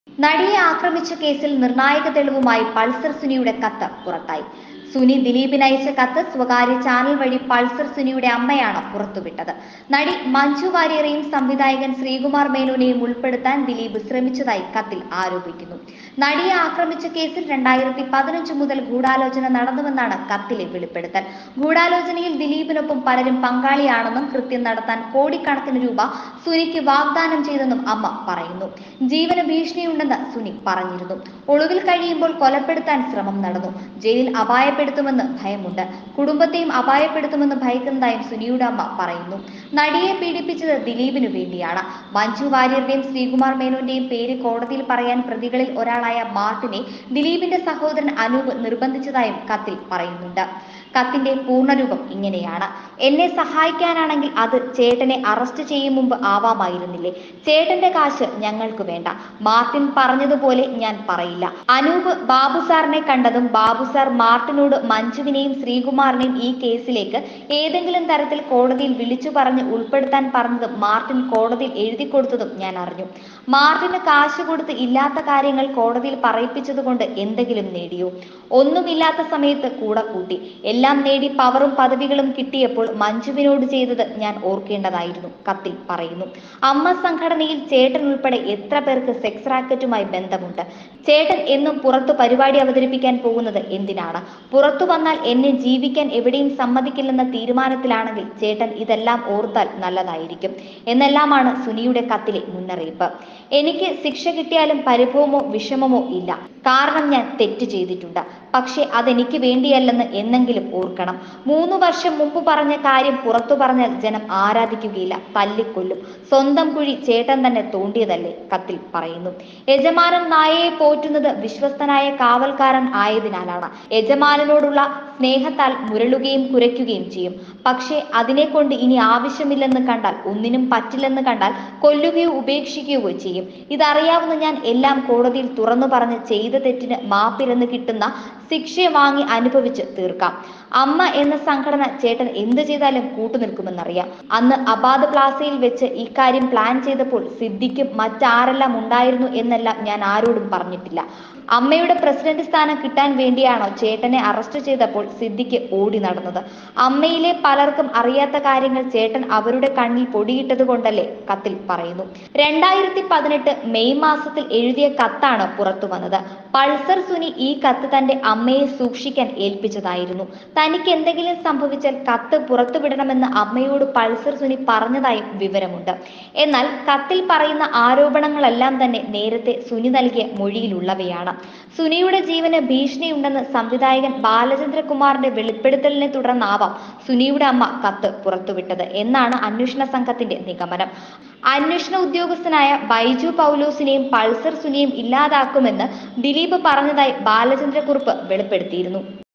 നടിയെ ആക്രമിച്ച കേസിൽ നിർണായക തെളിവുമായി പൾസർ സുനിയുടെ കത്ത് പുറത്തായി സുനി ദിലീപിന് അയച്ച കത്ത് സ്വകാര്യ ചാനൽ വഴി പൾസർ സുനിയുടെ അമ്മയാണ് പുറത്തുവിട്ടത് നടി മഞ്ജു വാര്യരെയും സംവിധായകൻ ശ്രീകുമാർ മേനോനെയും ഉൾപ്പെടുത്താൻ ദിലീപ് ശ്രമിച്ചതായി കത്തിൽ ആരോപിക്കുന്നു നടിയെ ആക്രമിച്ച കേസിൽ രണ്ടായിരത്തി പതിനഞ്ച് മുതൽ ഗൂഢാലോചന നടന്നുവെന്നാണ് കത്തിലെ വെളിപ്പെടുത്തൽ ഗൂഢാലോചനയിൽ ദിലീപിനൊപ്പം പലരും പങ്കാളിയാണെന്നും കൃത്യം നടത്താൻ കോടിക്കണക്കിന് രൂപ സുനിക്ക് വാഗ്ദാനം ചെയ്തെന്നും അമ്മ പറയുന്നു ജീവന് ഭീഷണിയുണ്ടെന്ന് സുനി പറഞ്ഞിരുന്നു ഒളിവിൽ കഴിയുമ്പോൾ കൊലപ്പെടുത്താൻ ശ്രമം നടന്നു ജയിലിൽ അപായപ്പെടുത്തുമെന്ന് ഭയമുണ്ട് കുടുംബത്തെയും അപായപ്പെടുത്തുമെന്ന് ഭയക്കുന്നതായും സുനിയുടെ അമ്മ പറയുന്നു നടിയെ പീഡിപ്പിച്ചത് ദിലീപിനു വേണ്ടിയാണ് മഞ്ജു വാര്യരുടെയും ശ്രീകുമാർ മേനോന്റെയും പേര് കോടതിയിൽ പറയാൻ പ്രതികളിൽ ഒരാളായ മാർട്ടിനെ ദിലീപിന്റെ സഹോദരൻ അനൂപ് നിർബന്ധിച്ചതായും കത്തിൽ പറയുന്നുണ്ട് കത്തിന്റെ പൂർണ്ണരൂപം ഇങ്ങനെയാണ് എന്നെ സഹായിക്കാനാണെങ്കിൽ അത് ചേട്ടനെ അറസ്റ്റ് ചെയ്യും മുമ്പ് ആവാമായിരുന്നില്ലേ ചേട്ടന്റെ കാശ് ഞങ്ങൾക്ക് വേണ്ട മാർട്ടിൻ പറഞ്ഞതുപോലെ ഞാൻ പറയില്ല അനൂപ് ബാബു സാറിനെ കണ്ടതും ബാബു സാർ മാർട്ടിനോട് മഞ്ജുവിനെയും ശ്രീകുമാറിനെയും ഈ കേസിലേക്ക് ഏതെങ്കിലും തരത്തിൽ കോടതിയിൽ വിളിച്ചു പറഞ്ഞ് ഉൾപ്പെടുത്താൻ പറഞ്ഞതും മാർട്ടിൻ കോടതിയിൽ എഴുതി കൊടുത്തതും ഞാൻ അറിഞ്ഞു മാർട്ടിന് കാശ് കൊടുത്ത് ഇല്ലാത്ത കാര്യങ്ങൾ കോടതിയിൽ പറയിപ്പിച്ചത് കൊണ്ട് എന്തെങ്കിലും നേടിയോ ഒന്നുമില്ലാത്ത സമയത്ത് കൂടെ കൂട്ടി എല്ലാം നേടി പവറും പദവികളും കിട്ടിയപ്പോൾ മഞ്ജുവിനോട് ചെയ്തത് ഞാൻ ഓർക്കേണ്ടതായിരുന്നു കത്തിൽ പറയുന്നു അമ്മ സംഘടനയിൽ ചേട്ടൻ ഉൾപ്പെടെ എത്ര പേർക്ക് സെക്സ് റാക്കറ്റുമായി ബന്ധമുണ്ട് ചേട്ടൻ എന്നും പുറത്തു പരിപാടി അവതരിപ്പിക്കാൻ പോകുന്നത് എന്തിനാണ് പുറത്തു വന്നാൽ എന്നെ ജീവിക്കാൻ എവിടെയും സമ്മതിക്കില്ലെന്ന തീരുമാനത്തിലാണെങ്കിൽ ചേട്ടൻ ഇതെല്ലാം ഓർത്താൽ നല്ലതായിരിക്കും എന്നെല്ലാമാണ് സുനിയുടെ കത്തിലെ മുന്നറിയിപ്പ് എനിക്ക് ശിക്ഷ കിട്ടിയാലും പരിഭവമോ വിഷമമോ ഇല്ല കാരണം ഞാൻ തെറ്റ് ചെയ്തിട്ടുണ്ട് പക്ഷെ അതെനിക്ക് വേണ്ടിയല്ലെന്ന് എന്നെങ്കിലും ഓർക്കണം മൂന്ന് വർഷം മുമ്പ് പറഞ്ഞ കാര്യം പുറത്തു പറഞ്ഞാൽ ജനം ആരാധിക്കുകയില്ല തല്ലിക്കൊല്ലും സ്വന്തം കുഴി ചേട്ടൻ തന്നെ തോണ്ടിയതല്ലേ കത്തിൽ പറയുന്നു യജമാനൻ നായയെ പോറ്റുന്നത് വിശ്വസ്തനായ കാവൽക്കാരൻ ആയതിനാലാണ് യജമാനനോടുള്ള സ്നേഹത്താൽ മുരളുകയും കുരയ്ക്കുകയും ചെയ്യും പക്ഷേ അതിനെ കൊണ്ട് ഇനി ആവശ്യമില്ലെന്ന് കണ്ടാൽ ഒന്നിനും പറ്റില്ലെന്ന് കണ്ടാൽ കൊല്ലുകയോ ഉപേക്ഷിക്കുകയോ ചെയ്യും ഇതറിയാവുന്ന ഞാൻ എല്ലാം കോടതിയിൽ തുറന്നു പറഞ്ഞ് ചെയ്ത തെറ്റിന് മാപ്പിരന്ന് കിട്ടുന്ന ശിക്ഷ വാങ്ങി അനുഭവിച്ച് തീർക്കാം അമ്മ എന്ന സംഘടന ചേട്ടൻ എന്ത് ചെയ്താലും കൂട്ടുനിൽക്കുമെന്നറിയാം അന്ന് അബാദ് പ്ലാസയിൽ വെച്ച് ഇക്കാര്യം പ്ലാൻ ചെയ്തപ്പോൾ സിദ്ദിഖും മറ്റാരെല്ലാം ഉണ്ടായിരുന്നു എന്നെല്ലാം ഞാൻ ആരോടും പറഞ്ഞിട്ടില്ല അമ്മയുടെ പ്രസിഡന്റ് സ്ഥാനം കിട്ടാൻ വേണ്ടിയാണോ ചേട്ടനെ അറസ്റ്റ് ചെയ്തപ്പോൾ സിദ്ദിഖ് ഓടി നടന്നത് അമ്മയിലെ പലർക്കും അറിയാത്ത കാര്യങ്ങൾ ചേട്ടൻ അവരുടെ കണ്ണിൽ പൊടിയിട്ടത് കൊണ്ടല്ലേ കത്തിൽ പറയുന്നു രണ്ടായിരത്തി പതിനെട്ട് മെയ് മാസത്തിൽ എഴുതിയ കത്താണ് പുറത്തു വന്നത് പൾസർ സുനി ഈ കത്ത് തന്റെ അമ്മയെ സൂക്ഷിക്കാൻ ഏൽപ്പിച്ചതായിരുന്നു തനിക്ക് എന്തെങ്കിലും സംഭവിച്ചാൽ കത്ത് പുറത്തുവിടണമെന്ന് അമ്മയോട് പൾസർ സുനി പറഞ്ഞതായും വിവരമുണ്ട് എന്നാൽ കത്തിൽ പറയുന്ന ആരോപണങ്ങളെല്ലാം തന്നെ നേരത്തെ സുനി നൽകിയ മൊഴിയിലുള്ളവയാണ് സുനിയുടെ ജീവന് ഭീഷണിയുണ്ടെന്ന് സംവിധായകൻ ബാലചന്ദ്രകുമാറിന്റെ വെളിപ്പെടുത്തലിനെ തുടർന്നാവാം സുനിയുടെ അമ്മ കത്ത് പുറത്തുവിട്ടത് എന്നാണ് അന്വേഷണ സംഘത്തിന്റെ നിഗമനം അന്വേഷണ ഉദ്യോഗസ്ഥനായ ബൈജു പൗലോസിനെയും പൾസർ സുനിയും ഇല്ലാതാക്കുമെന്ന് ദിലീപ് പറഞ്ഞതായി ബാലചന്ദ്രക്കുറുപ്പ് വെളിപ്പെടുത്തിയിരുന്നു